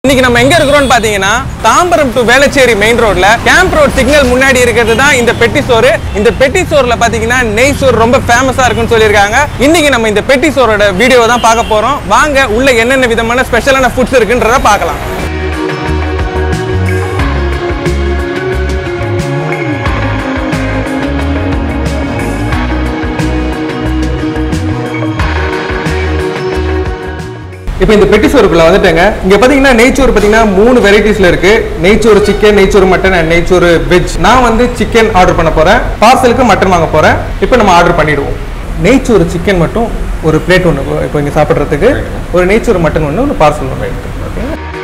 இன்னைக்கு நம்ம எங்க இருக்கிறோம்னு பாத்தீங்கன்னா தாம்பரம் டு வேளச்சேரி மெயின் ரோட்ல கேம்ப் ரோட் சிக்னல் முன்னாடி இருக்கிறது தான் இந்த பெட்டி சோறு இந்த பெட்டி சோறுல பாத்தீங்கன்னா நெய் சோறு ரொம்ப ஃபேமஸா இருக்குன்னு சொல்லியிருக்காங்க இன்னைக்கு நம்ம இந்த பெட்டி சோறோட வீடியோ தான் பார்க்க போறோம் வாங்க உள்ள என்னென்ன விதமான ஸ்பெஷலான ஃபுட்ஸ் இருக்குன்றத பார்க்கலாம் இப்போ இந்த பெட்டி சோறுக்குள்ள வந்துட்டேங்க இங்க பாத்தீங்கன்னா நெய்ச்சோறு பாத்தீங்கன்னா மூணு வெரைட்டிஸ்ல இருக்கு நெய்ச்சோறு சிக்கன் நெய்ச்சோறு மட்டன் அண்ட் நெய்ச்சோறு வெஜ் நான் வந்து சிக்கன் ஆர்டர் பண்ண போறேன் பார்சலுக்கு மட்டன் வாங்க போறேன் இப்போ நம்ம ஆர்டர் பண்ணிடுவோம் நெய்ச்சோறு சிக்கன் மட்டும் ஒரு பிளேட் ஒன்று இப்போ இங்கே சாப்பிட்றதுக்கு ஒரு நெய்ச்சோறு மட்டன் ஒன்று ஒரு பார்சல் ஒன்று எடுத்து ஓகே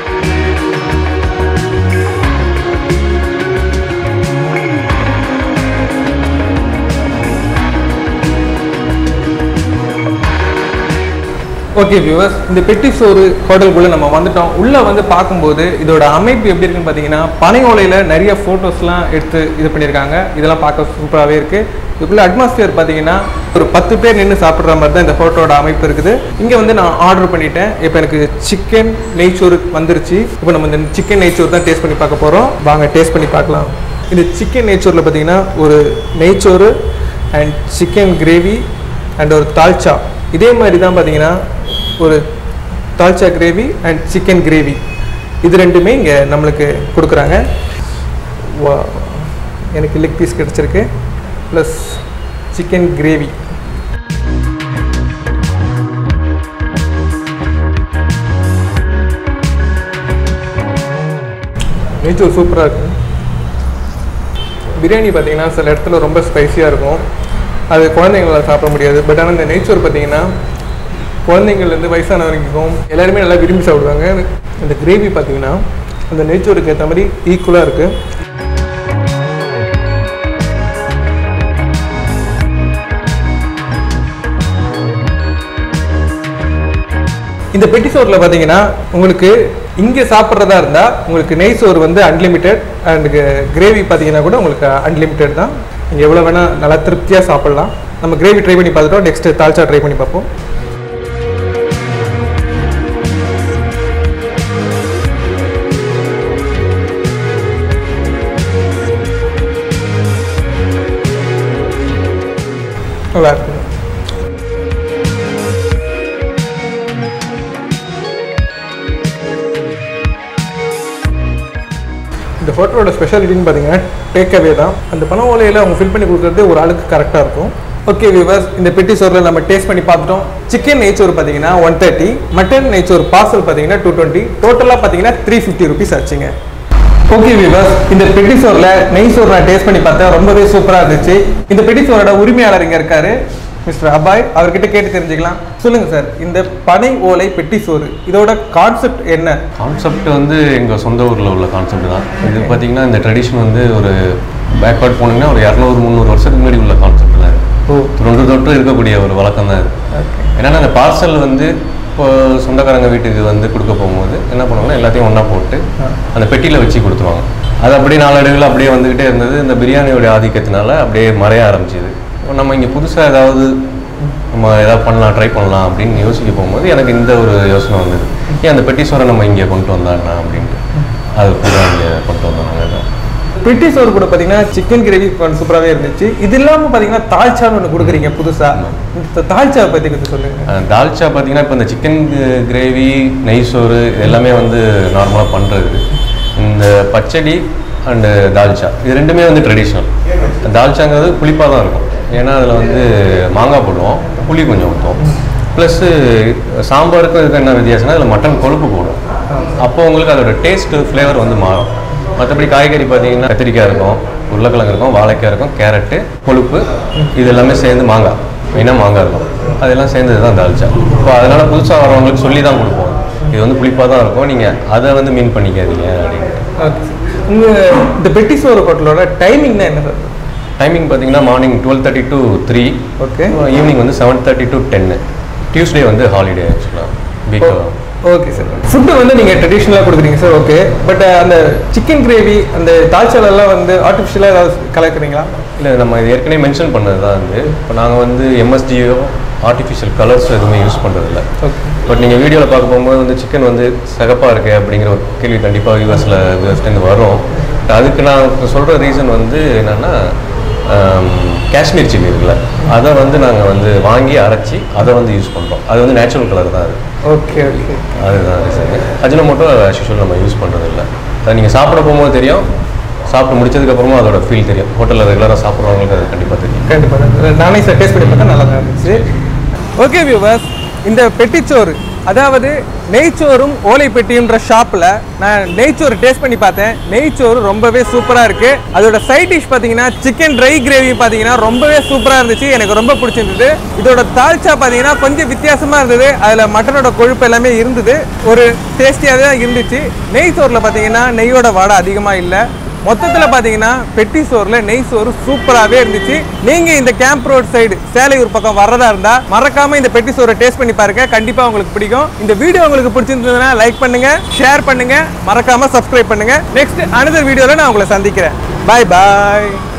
ஓகே வியூவர்ஸ் இந்த பெட்டி சோறு ஹோட்டலுக்குள்ள நம்ம வந்துட்டோம் உள்ள வந்து பார்க்கும்போது இதோட அமைப்பு எப்படி இருக்குன்னு பார்த்தீங்கன்னா பனை ஓலையில நிறைய ஃபோட்டோஸ்லாம் எடுத்து இது பண்ணியிருக்காங்க இதெல்லாம் பார்க்க சூப்பராகவே இருக்கு இதுக்குள்ள அட்மாஸ்பியர் பார்த்தீங்கன்னா ஒரு பத்து பேர் நின்று சாப்பிட்ற மாதிரி தான் இந்த ஃபோட்டோட அமைப்பு இருக்குது இங்கே வந்து நான் ஆர்டர் பண்ணிட்டேன் இப்போ எனக்கு சிக்கன் நெய்ச்சோறு வந்துருச்சு இப்போ நம்ம இந்த சிக்கன் நெய்ச்சோறு தான் டேஸ்ட் பண்ணி பார்க்க போகிறோம் வாங்க டேஸ்ட் பண்ணி பார்க்கலாம் இந்த சிக்கன் நெய்ச்சோறில் பார்த்தீங்கன்னா ஒரு நெய்ச்சோறு அண்ட் சிக்கன் கிரேவி அண்ட் ஒரு தால்ச்சா இதே மாதிரி தான் பார்த்தீங்கன்னா ஒரு dalcha gravy and chicken gravy இது ரெண்டுமே இங்கே நம்மளுக்கு கொடுக்குறாங்க வா எனக்கு லெக் பீஸ் கிடச்சிருக்கு ப்ளஸ் சிக்கன் கிரேவி நெய்ச்சோறு சூப்பராக இருக்குது பிரியாணி பார்த்தீங்கன்னா சில இடத்துல ரொம்ப ஸ்பைசியாக இருக்கும் அது குழந்தைங்களால சாப்பிட முடியாது பட் ஆனால் இந்த நெய்ச்சோறு பார்த்தீங்கன்னா குழந்தைங்கள்லேருந்து வயசான வரைக்கும் எல்லாருமே நல்லா விரும்பி சாப்பிடுவாங்க இந்த கிரேவி பார்த்தீங்கன்னா அந்த நெய்ச்சோறுக்கு ஏற்ற மாதிரி ஈக்குவலாக இருக்குது இந்த பெட்டி சோறில் பார்த்தீங்கன்னா உங்களுக்கு இங்கே சாப்பிட்றதா இருந்தால் உங்களுக்கு நெய் சோறு வந்து அன்லிமிட்டெட் அண்ட் கிரேவி பார்த்தீங்கன்னா கூட உங்களுக்கு அன்லிமிட்டெட் தான் நீங்கள் எவ்வளோ வேணால் நல்லா திருப்தியாக சாப்பிட்லாம் நம்ம கிரேவி ட்ரை பண்ணி பார்த்துட்டோம் நெக்ஸ்ட் தால்ச்சா ட்ரை பண்ணி பார்ப்போம் நல்லா இருக்கு இந்த ஹோட்டலோட ஸ்பெஷாலிட்டின்னு பார்த்தீங்கன்னா டேக் அவே தான் அந்த பண ஓலையில் அவங்க ஃபில் பண்ணி கொடுக்குறது ஒரு ஆளுக்கு கரெக்டாக இருக்கும் ஓகே வியூவர்ஸ் இந்த பெட்டி சோறில் நம்ம டேஸ்ட் பண்ணி பார்த்துட்டோம் சிக்கன் நெய்ச்சோறு பார்த்தீங்கன்னா ஒன் தேர்ட்டி மட்டன் நெய்ச்சோறு பார்சல் பார்த்தீங்கன்னா டூ டுவெண்ட்டி டோட்டலாக பார்த்தீங்கன்னா த்ரீ ஃபிஃப்டி ருபீஸ் ஆச்சுங்க ஓகே வியூவர்ஸ் இந்த பெட்டி சோறில் நெய் சோறு நான் டேஸ்ட் பண்ணி பார்த்தேன் ரொம்பவே சூப்பராக இருந்துச்சு இந்த பெட்டி சோரோட உரிமையாளர் இங்கே இருக்காரு மிஸ்டர் அபாய் அவர்கிட்ட கேட்டு தெரிஞ்சுக்கலாம் சொல்லுங்க சார் இந்த பனை ஓலை பெட்டி சோறு இதோட கான்செப்ட் என்ன கான்செப்ட் வந்து எங்கள் சொந்த ஊரில் உள்ள கான்செப்ட் தான் இது பார்த்தீங்கன்னா இந்த ட்ரெடிஷன் வந்து ஒரு பேக்வர்ட் போனீங்கன்னா ஒரு இரநூறு முந்நூறு வருஷத்துக்கு முன்னாடி உள்ள கான்செப்ட் தான் ஓ தொன்று தொட்டு இருக்கக்கூடிய ஒரு வழக்கம் தான் இது என்னன்னா அந்த பார்சல் வந்து இப்போ சொந்தக்காரங்க வீட்டுக்கு வந்து கொடுக்க போகும்போது என்ன பண்ணுவாங்கன்னா எல்லாத்தையும் ஒன்றா போட்டு அந்த பெட்டியில் வச்சு கொடுத்துருவாங்க அது அப்படியே நாளடைவில் அப்படியே வந்துக்கிட்டே இருந்தது இந்த பிரியாணியோட ஆதிக்கத்தினால அப்படியே மறைய ஆரம்பிச்சுது இப்போ நம்ம இங்கே புதுசாக ஏதாவது நம்ம ஏதாவது பண்ணலாம் ட்ரை பண்ணலாம் அப்படின்னு யோசிக்க போகும்போது எனக்கு இந்த ஒரு யோசனை வந்தது ஏன் அந்த பெட்டி சோறை நம்ம இங்கே கொண்டு வந்தாங்க அப்படின்ட்டு அது கூட இங்கே கொண்டு வந்தோம் நாங்கள் பெட்டி சோறு கூட பார்த்தீங்கன்னா சிக்கன் கிரேவி சூப்பராகவே இருந்துச்சு இது இல்லாமல் பார்த்தீங்கன்னா தால்ச்சான்னு ஒன்று கொடுக்குறீங்க புதுசாக இந்த தால்ச்சாவை பற்றி கொஞ்சம் சொல்லுங்க அஹ் தால்ச்சா பார்த்தீங்கன்னா இப்போ இந்த சிக்கன் கிரேவி நெய் சோறு இது எல்லாமே வந்து நார்மலாக பண்ணுறது இந்த பச்சடி அண்டு தால்ச்சா இது ரெண்டுமே வந்து ட்ரெடிஷ்னல் தால்ச்சாங்கிறது புளிப்பாக தான் இருக்கும் ஏன்னா அதில் வந்து மாங்காய் போடுவோம் புளி கொஞ்சம் ஊற்றுவோம் ப்ளஸ்ஸு சாம்பாருக்கும் இதுக்கு என்ன வித்தியாசம்னா அதில் மட்டன் கொழுப்பு போடும் அப்போ உங்களுக்கு அதோட டேஸ்ட்டு ஃப்ளேவர் வந்து மாறும் மற்றபடி காய்கறி பார்த்தீங்கன்னா கத்திரிக்காய் இருக்கும் உருளைக்கிழங்கு இருக்கும் வாழைக்காய் இருக்கும் கேரட்டு கொழுப்பு இது எல்லாமே சேர்ந்து மாங்காய் மெயினாக மாங்காய் இருக்கும் அதெல்லாம் சேர்ந்தது தான் தால்ச்சா இப்போ அதனால் புதுசாக வரவங்களுக்கு சொல்லி தான் கொடுப்போம் இது வந்து புளிப்பாக தான் இருக்கும் நீங்கள் அதை வந்து மீன் பண்ணிக்காதீங்க அப்படின்ட்டு ஓகே உங்கள் இந்த பெட்டி சோறு ஹோட்டலோட டைமிங் தான் என்ன சார் டைமிங் பார்த்தீங்கன்னா morning twelve thirty to three okay evening வந்து செவன் தேர்ட்டி டு டென்னு டியூஸ்டே வந்து ஹாலிடே ஆக்சுவலாக வீக் ஓகே சார் ஃபுட்டு வந்து நீங்கள் ட்ரெடிஷ்னலாக கொடுக்குறீங்க சார் ஓகே பட் அந்த சிக்கன் கிரேவி அந்த தால்ச்சாலெல்லாம் வந்து ஆர்டிஃபிஷியலாக ஏதாவது கலக்குறீங்களா இல்லை நம்ம இது ஏற்கனவே மென்ஷன் பண்ணது தான் வந்து இப்போ நாங்கள் வந்து எம்எஸ்டியோ ஆர்டிஃபிஷியல் கலர்ஸ் எதுவுமே யூஸ் பண்ணுறதில்ல ஓகே பட் நீங்கள் வீடியோவில் பார்க்க போகும்போது வந்து சிக்கன் வந்து சகப்பாக இருக்கு அப்படிங்கிற ஒரு கேள்வி கண்டிப்பாக யூஎஸில் யூஎஸ்லேருந்து வரும் அதுக்கு நான் சொல்கிற ரீசன் வந்து என்னென்னா காஷ்மீர் சில்லி இருக்குல்ல அதை வந்து நாங்கள் வந்து வாங்கி அரைச்சி அதை வந்து யூஸ் பண்ணுறோம் அது வந்து நேச்சுரல் கலர் தான் அது ஓகே ஓகே அதுதான் ரீசன் அஜினமோட்டோ ஆஸ் நம்ம யூஸ் பண்ணுறது இல்லை அது நீங்கள் சாப்பிட போகும்போது தெரியும் சாப்பிட்டு முடிச்சதுக்கப்புறமா அதோட ஃபீல் தெரியும் ஹோட்டலில் ரெகுலராக சாப்பிட்றவங்களுக்கு அது கண்டிப்பாக தெரியும் கண்டிப்பாக நானே சார் டேஸ்ட் பண்ணி பார்த்தா நல்லா தான் இருந்துச்சு ஓகே வியூவர்ஸ் இந்த பெட்டிச்சோறு அதாவது நெய்ச்சோறும் ஓலை பெட்டின்ற ஷாப்பில் நான் நெய்ச்சோறு டேஸ்ட் பண்ணி பார்த்தேன் நெய்ச்சோறு ரொம்பவே சூப்பராக இருக்குது அதோட சைட் டிஷ் பார்த்தீங்கன்னா சிக்கன் ட்ரை கிரேவி பார்த்தீங்கன்னா ரொம்பவே சூப்பராக இருந்துச்சு எனக்கு ரொம்ப பிடிச்சிருந்தது இதோட தால்ச்சா பார்த்தீங்கன்னா கொஞ்சம் வித்தியாசமாக இருந்தது அதில் மட்டனோட கொழுப்பு எல்லாமே இருந்தது ஒரு டேஸ்டியாக தான் இருந்துச்சு நெய் சோறில் பார்த்தீங்கன்னா நெய்யோட வாடை அதிகமாக இல்லை மொத்தத்தில் பார்த்தீங்கன்னா பெட்டி சோறில் நெய் சோறு சூப்பராகவே இருந்துச்சு நீங்கள் இந்த கேம்ப் ரோட் சைடு சேலையூர் பக்கம் வர்றதா இருந்தால் மறக்காம இந்த பெட்டி சோறை டேஸ்ட் பண்ணி பாருங்க கண்டிப்பாக உங்களுக்கு பிடிக்கும் இந்த வீடியோ உங்களுக்கு பிடிச்சிருந்ததுன்னா லைக் பண்ணுங்க ஷேர் பண்ணுங்க மறக்காம சப்ஸ்கிரைப் பண்ணுங்க நெக்ஸ்ட் அனதர் வீடியோவில் நான் உங்களை சந்திக்கிறேன் பாய் பாய்